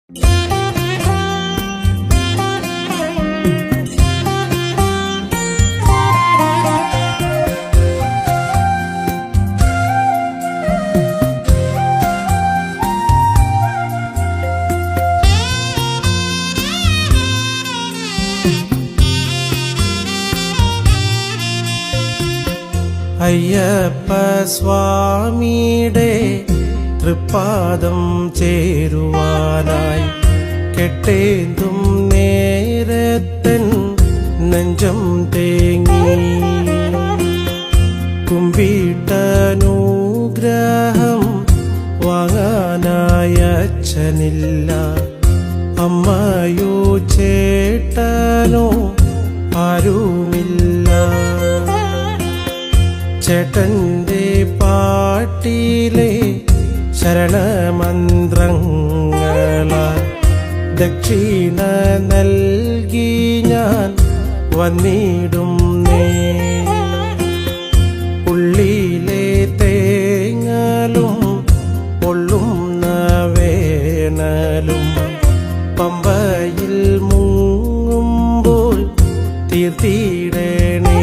അയ്യപ്പ സ്വാമിയുടെ തൃപ്പാദം ചേരുവാനായി കെട്ടേന്തും നേരത്തൻ നെഞ്ചം തേങ്ങി കുമ്പിട്ടനുഗ്രഹം വാങ്ങാനായ അച്ഛനില്ല അമ്മയോ ചേട്ടനോ ആരുമില്ല ചേട്ടന്റെ പാട്ടിലെ ശരണമന്ത്രങ്ങളാൽ ദക്ഷിണ നൽകി ഞാൻ വന്നിടും നേ ഉള്ളിലെ തേങ്ങലും പൊള്ളുന്ന വേനലും പമ്പയിൽ മുങ്ങുമ്പോൾ തീർത്തിടണേ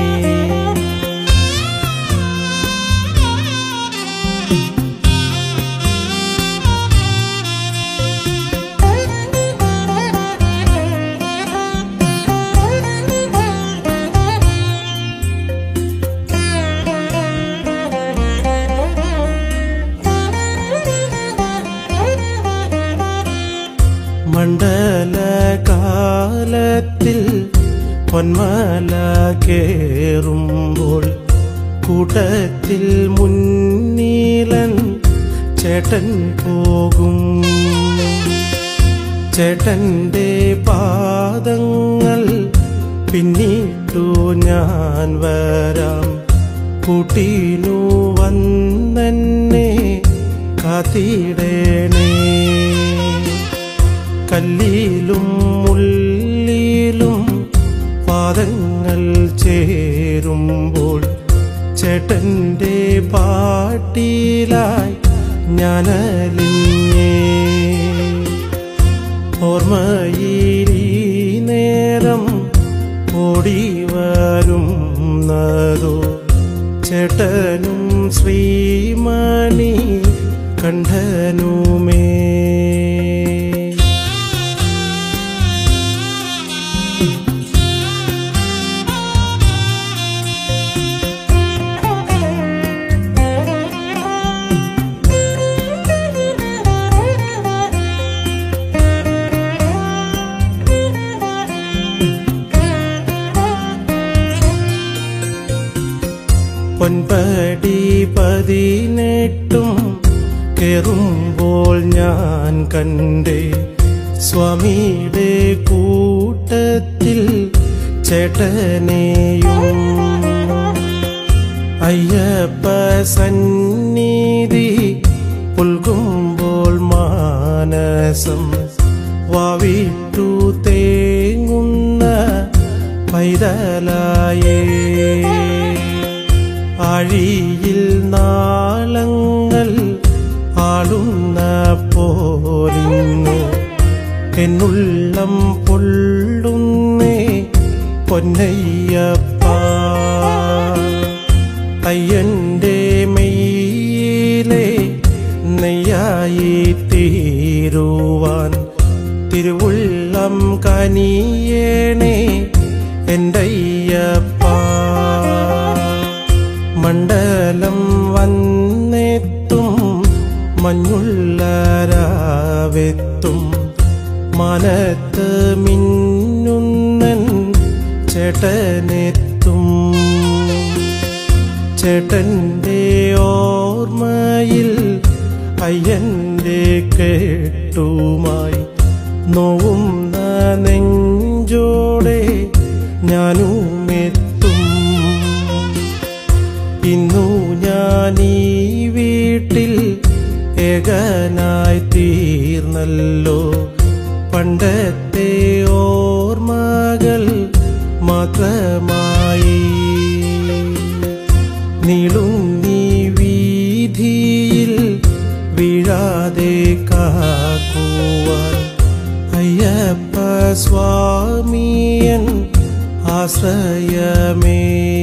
മണ്ഡലകാലത്തിൽ പൊന്മല കേറുമ്പോൾ കൂട്ടത്തിൽ മുന്നീലൻ ചേട്ടൻ പോകും ചേട്ടന്റെ പാദങ്ങൾ പിന്നിട്ടു ഞാൻ വരാം കൂട്ടിനു വന്നെന്നെ കാത്തിടണേ കല്ലിലും മുള്ളിലും പാദങ്ങൾ ചേരുമ്പോൾ ചേട്ടന്റെ പാട്ടിലായി ഞാനലിഞ്ഞേ ഓർമ്മയിൽ ഈ നേരം ഓടി വരുന്നതോ ചേട്ടനും ശ്രീമണി കണ്ഠനുമേ പൊൻപടി പതിനെട്ടും കയറുമ്പോൾ ഞാൻ കണ്ടേ സ്വാമിയുടെ കൂട്ടത്തിൽ ചേട്ടനെയും അയ്യപ്പ സന്നിധി പുൽകുമ്പോൾ മാനസം വാവിട്ടു തേങ്ങുന്ന പൈതലായേ ആഴിയിൽ നാളങ്ങൾ ആളുന്ന പോലിന്നു എന്നുള്ളം പൊള്ളുന്നേ പൊന്നയ്യപ്പ അയ്യന്റെ മെയ്യിലെ നെയ്യായി തീരുവാൻ തിരുവുള്ളം കനിയേണേ എൻ്റയ്യപ്പ മണ്ഡലം വന്നെത്തും മഞ്ഞുള്ള രാവെത്തും മനത്ത് മിന്നുന്നൻ ചേട്ടനെത്തും ചേട്ടന്റെ ഓർമ്മയിൽ അയ്യന്റെ കേട്ടുമായി നോവുന്ന നെഞ്ചോടെ ഞാനുമെത്തും ഇന്നു ഞാൻ ഈ വീട്ടിൽ ഏകനായി തീർന്നല്ലോ പണ്ടത്തെ ഓർമ്മകൾ മാത്രമായി നീളുങ്ങി വീതിയിൽ വീഴാതെ കാക്കുവാൻ അയ്യപ്പ സ്വാമിയൻ ആശ്രയമേ